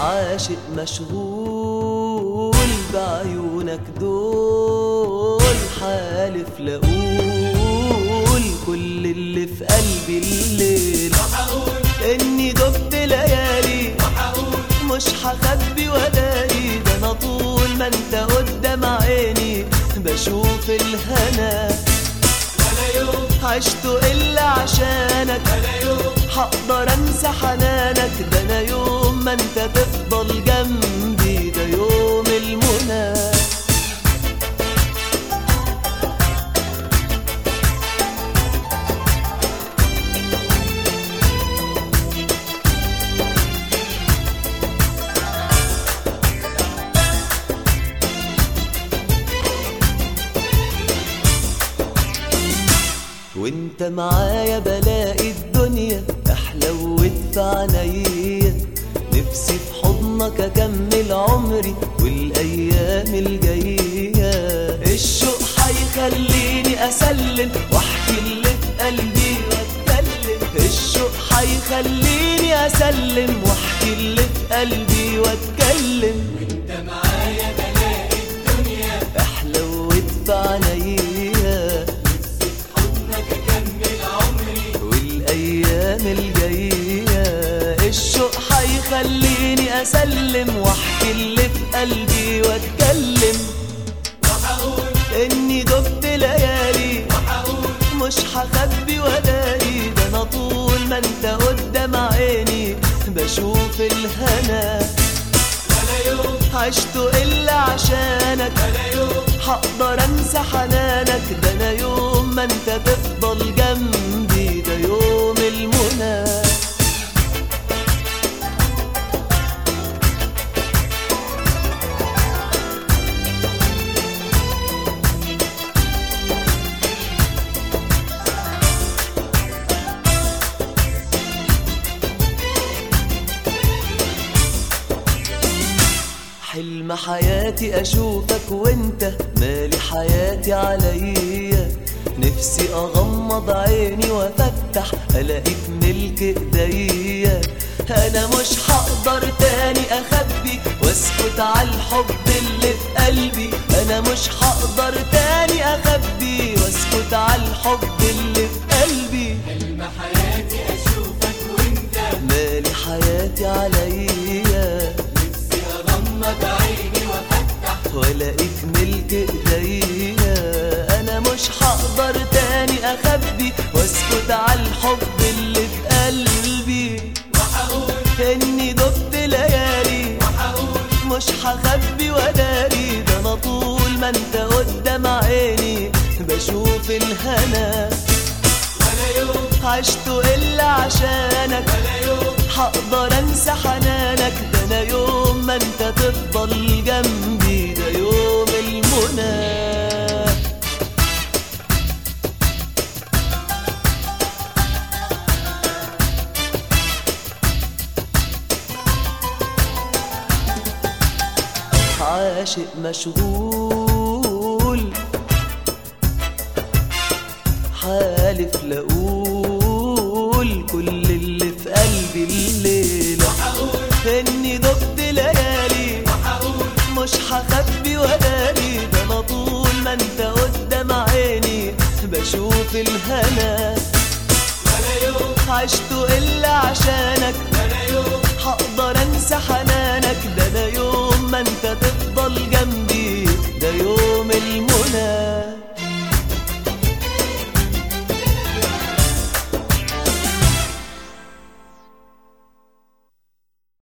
عاشق مشغول بعيونك دول حالف لأقول كل اللي في قلبي الليل إني دبت ليالي مش هخبي وداري ده أنا طول ما أنت قدام عيني بشوف الهنا عشت إلا عشانك هقدر انسى حنانك ده انا يوم ما انت تفضل جنبي ده يوم المنى وانت معايا بلاقي الدنيا احلى وادفع عينيا نفسي في حضنك اكمل عمري والايام الجايه الشوق هيخليني اسلم واحكي اللي في قلبي واتكلم الشوق هيخليني اسلم واحكي اللي في قلبي واتكلم انت معايا بلاقي الدنيا احلى وادفع عينيا نفسي في حضنك اكمل عمري والايام الجايه الشوق هيخليني اسلم واحكي اللي في قلبي واتكلم وهقول اني دبت ليالي وهقول مش هخبي وداري ده انا طول ما انت قدام عيني بشوف الهنا ولا يوم عشت الا عشانك ولا يوم هقدر انسى حنانك ده انا يوم ما انت تفضل جنبي ده يوم المنى حلم حياتي اشوفك وانت مالي حياتي عليا نفسي اغمض عيني وافتح الاقيك ملك ايديا انا مش هقدر تاني اخبي واسكت على الحب اللي في قلبي انا مش هقدر تاني اخبي واسكت على الحب اللي في قلبي حلم حياتي اشوفك وانت مالي حياتي عليا نفسي اغمض عيني وافتح والاقيك ملك ايديا انا مش هقدر تاني اخبي واسكت على الحب اللي في قلبي وهقول اني دبت ليالي وهقول مش هخبي وداري ده انا طول ما انت قدام عيني بشوف الهنا ولا يوم عشت الا عشانك ولا يوم هقدر انسى حنانك ده انا يوم ما انت تفضل جنبي ده يوم المنى عاشق مشغول حالف لأقول كل اللي في قلبي الليلة وهقول إني دبت ليالي وهقول مش هخبي وداري ده أنا طول ما أنت قدام عيني بشوف الهنا ولا يوم عشت إلا عشانك ولا يوم هقدر أنسى حنانك ده أنا يوم ما أنت تفضل جنبي